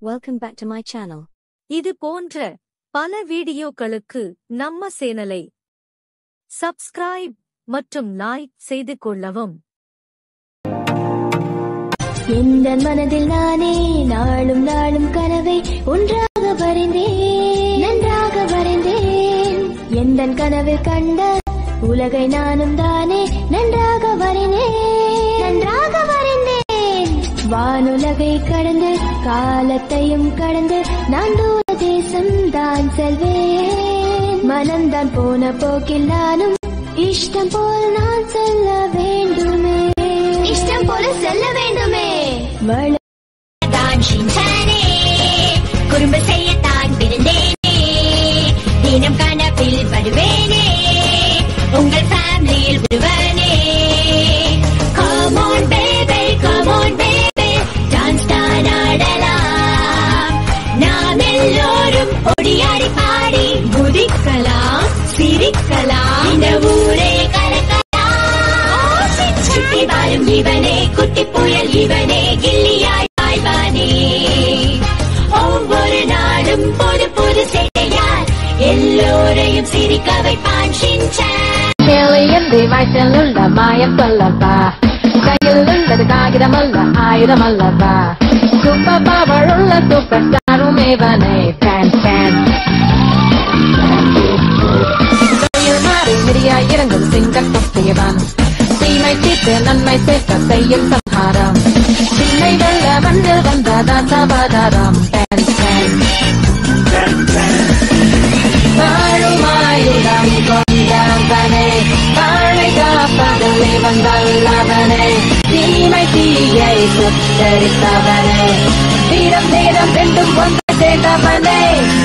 Welcome back to my channel. இது போன்ற பல வீடியோக்களுக்கு நம்ம சேனலை சப்ஸ்கிரைப் மற்றும் லைக் செய்து கொள்ளவும் எந்த மனதில் நானே நாளும் நாளும் கனவை ஒன்றாக வரைந்தேன் நன்றாக வரைந்தேன் எந்த கனவில் கண்ட உலகை நானும் தானே நன்றாக வரைந்தேன் நன்றாக வரைந்தேன் வானுலகை கடந்து காலத்தையும் கடந்து நான் தூர தேசம் தான் செல்வேன் மனம்தான் போன போக்கில் நானும் இஷ்டம் போல் நான் செல்ல வேண்டுமே இஷ்டம் போல செல்ல வேண்டுமே தான் ஷின்சானே குறும்பு செய்யத்தான் பிறந்தேனே தினம் கனவில் வருவேனே உங்கள் ஃபேமிலியில் ஒருவனே Come on baby, come on baby, dance தான் ஆடலாம் நாம் எல்லோரும் ஒடியாடி பாடி குதிக்கலாம் சிரிக்கலாம் இந்த ஊரே கலக்கலாம் சுத்தி வாழும் இவனே குட்டி புயல் இவனே கில்லியாய் பாய்வானே ஒவ்வொரு நாளும் புது புது செய்யார் எல்லோரையும் சிரிக்க வைப்பான் ஷின்சான் கேளையந்தி வயசிலுள்ள மாயப்பல்லவா கையிலுள்ளது காகிதமல்ல ஆயுதமல்லவா சூப்பர் பவர் உள்ள சூப்பர் ஸ்டாரும் இவனே ஃபேன் ஃபேன் கையில் மாறி மிரியா இறங்கும் சிங்கம் தொப்பியவன் தீமை தீர்த்து நன்மை சேர்க்க செய்யும் சம்ஹாரம் சின்னை வெள்ள மண்ணில் வந்ததான் சமாதாரம் ஃபேன் ஃபேன் வாழுமாயுதம் கொண்டவனே வாழை காப்பதில் வந்தல்லவனே தீமை தீயை சுத்தரித்தவனே வீரம் நேரம் ரெண்டும் ஒன்று சேர்ந்தவனே